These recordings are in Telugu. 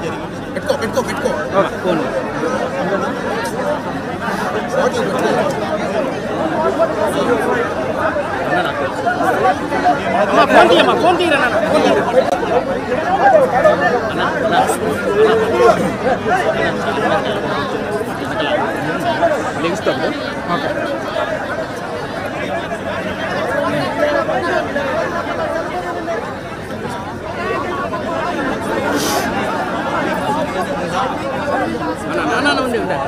పెట్టుకో పెట్టుకో పెట్టుకో ఫోన్ ఆడియో పెట్టుకో అమ్మా ఫోన్ తీయమ్మా ఫోన్ తీయరా నాన్న ఫోన్ తీయరా లెగిస్తాము ఓకే అన్న నాన్న ఉంది ఉంది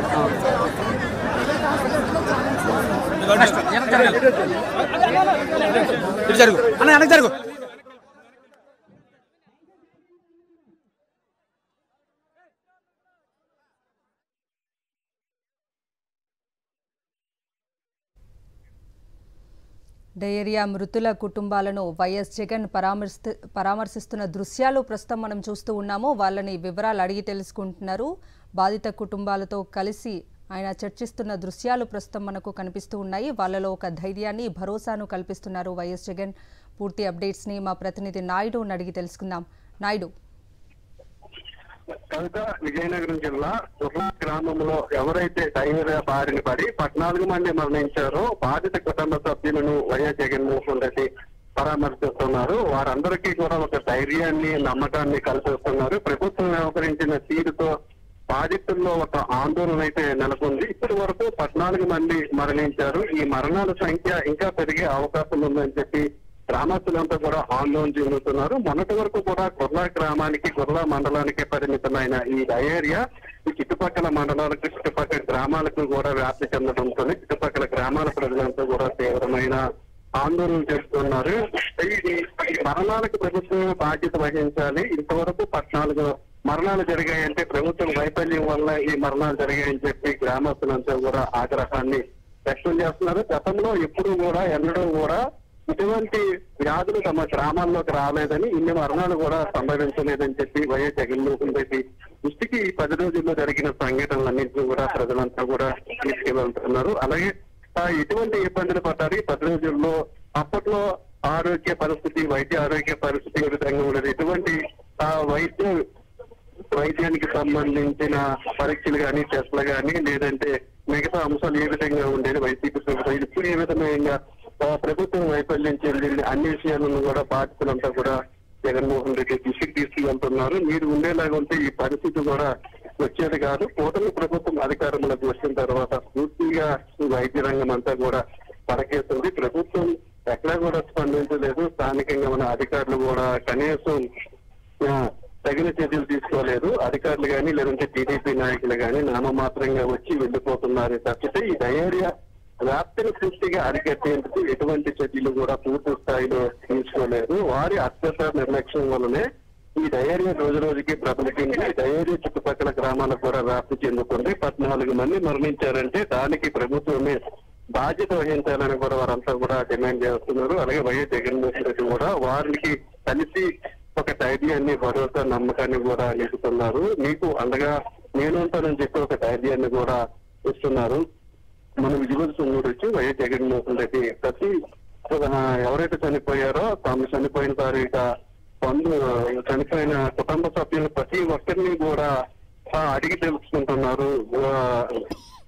ఇటు జరుగు అన్న వెనక్కి జరుగు డయేరియా మృతుల కుటుంబాలను వైఎస్ జగన్ పరామర్శి పరామర్శిస్తున్న దృశ్యాలు ప్రస్తుతం మనం చూస్తూ ఉన్నాము వాళ్ళని వివరాలు అడిగి తెలుసుకుంటున్నారు బాధిత కుటుంబాలతో కలిసి ఆయన చర్చిస్తున్న దృశ్యాలు ప్రస్తుతం మనకు కనిపిస్తూ ఉన్నాయి వాళ్ళలో ఒక ధైర్యాన్ని భరోసాను కల్పిస్తున్నారు వైఎస్ జగన్ పూర్తి అప్డేట్స్ని మా ప్రతినిధి నాయుడుని అడిగి తెలుసుకుందాం నాయుడు కనుక విజయనగరం జిల్లా దుర్లా గ్రామంలో ఎవరైతే డైరియా బారిన పడి పద్నాలుగు మంది మరణించారో బాధిత కుటుంబ సభ్యులను వైఎస్ జగన్మోహన్ రెడ్డి పరామర్శిస్తున్నారు వారందరికీ కూడా ఒక ధైర్యాన్ని నమ్మకాన్ని కల్పిస్తున్నారు ప్రభుత్వం వ్యవహరించిన తీరుతో బాధితుల్లో ఒక ఆందోళన అయితే నెలకొంది ఇప్పటి వరకు పద్నాలుగు మంది మరణించారు ఈ మరణాల సంఖ్య ఇంకా పెరిగే అవకాశం ఉందని చెప్పి గ్రామస్తులంతా కూడా ఆందోళన చెందుతున్నారు మొన్నటి వరకు కూడా గుర్లా గ్రామానికి గుర్లా మండలానికి పరిమితమైన ఈ డయేరియా ఈ చుట్టుపక్కల మండలాలకు చుట్టుపక్కల గ్రామాలకు కూడా వ్యాప్తి చెందడంతో చుట్టుపక్కల గ్రామాల ప్రజలంతా కూడా తీవ్రమైన ఆందోళన చేస్తున్నారు ఈ ఈ మరణాలకు ప్రభుత్వం బాధ్యత వహించాలి ఇంతవరకు పద్నాలుగు మరణాలు జరిగాయంటే ప్రభుత్వం వైఫల్యం వల్ల ఈ మరణాలు జరిగాయని చెప్పి గ్రామస్తులంతా కూడా ఆగ్రహాన్ని వ్యక్తం చేస్తున్నారు గతంలో ఎప్పుడు కూడా ఎన్నడూ కూడా ఇటువంటి వ్యాధులు తమ గ్రామాల్లోకి రాలేదని ఇన్ని మరణాలు కూడా సంభవించలేదని చెప్పి వైఎస్ జగన్మోహన్ రెడ్డి దృష్టికి ఈ పది రోజుల్లో జరిగిన సంఘటనలన్నింటినీ కూడా ప్రజలంతా కూడా తీసుకెళ్తున్నారు అలాగే ఆ, ఎటువంటి ఇబ్బందులు పడ్డారు ఈ పది రోజుల్లో అప్పట్లో ఆరోగ్య పరిస్థితి వైద్య ఆరోగ్య పరిస్థితి ఏ విధంగా ఉండేది ఎటువంటి ఆ, వైద్య వైద్యానికి సంబంధించిన పరీక్షలు కానీ టెస్టులు కానీ లేదంటే మిగతా అంశాలు ఏ విధంగా ఉండేది వైసీపీ ప్రభుత్వం ఇప్పుడు ఏ విధంగా ఆ, ప్రభుత్వం వైఫల్యం చెందింది అన్ని విషయాలను కూడా బాధితులంతా కూడా జగన్మోహన్ రెడ్డి దృష్టికి తీసుకువెళ్తున్నారు మీరు ఉండేలాగా ఉంటే ఈ పరిస్థితి కూడా వచ్చేది కాదు కూటమి ప్రభుత్వం అధికారంలోకి వచ్చిన తర్వాత పూర్తిగా ఈ వైద్య రంగం అంతా కూడా పడకేస్తుంది ప్రభుత్వం ఎక్కడా కూడా స్పందించలేదు స్థానికంగా ఉన్న అధికారులు కూడా కనీసం ఆ, తగిన చర్యలు తీసుకోలేదు అధికారులు కానీ లేదంటే టీడీపీ నాయకులు కానీ నామమాత్రంగా వచ్చి వెళ్ళిపోతున్నారు తప్పితే ఈ డయేరియా వ్యాప్తిని పూర్తిగా అరికట్టేందుకు ఎటువంటి చర్యలు కూడా పూర్తి స్థాయిలో తీసుకోలేదు వారి అత్యంత నిర్లక్ష్యం వల్లనే ఈ డయేరియా రోజు రోజుకి ప్రబలింది ఈ డయేరియా చుట్టుపక్కల గ్రామాలకు కూడా వ్యాప్తి చెందుతుంది పద్నాలుగు మంది మరణించారంటే దానికి ప్రభుత్వమే బాధ్యత వహించాలని కూడా వారంతా కూడా డిమాండ్ చేస్తున్నారు అలాగే వైఎస్ జగన్మోహన్ రెడ్డి కూడా వారికి కలిసి ఒక ధైర్యాన్ని భరోసా నమ్మకాన్ని కూడా ఇస్తున్నారు మీకు అండగా నేను ఉంటానని చెప్పి ఒక ధైర్యాన్ని కూడా ఇస్తున్నారు మన విజువల్స్ చూడొచ్చు వైఎస్ జగన్మోహన్ రెడ్డి ప్రతి ఆ, ఎవరైతే చనిపోయారో తాము చనిపోయిన తారీఖు బంధు చనిపోయిన కుటుంబ సభ్యులు ప్రతి ఒక్కరిని కూడా ఆ, అడిగి తెలుసుకుంటున్నారు ఆ,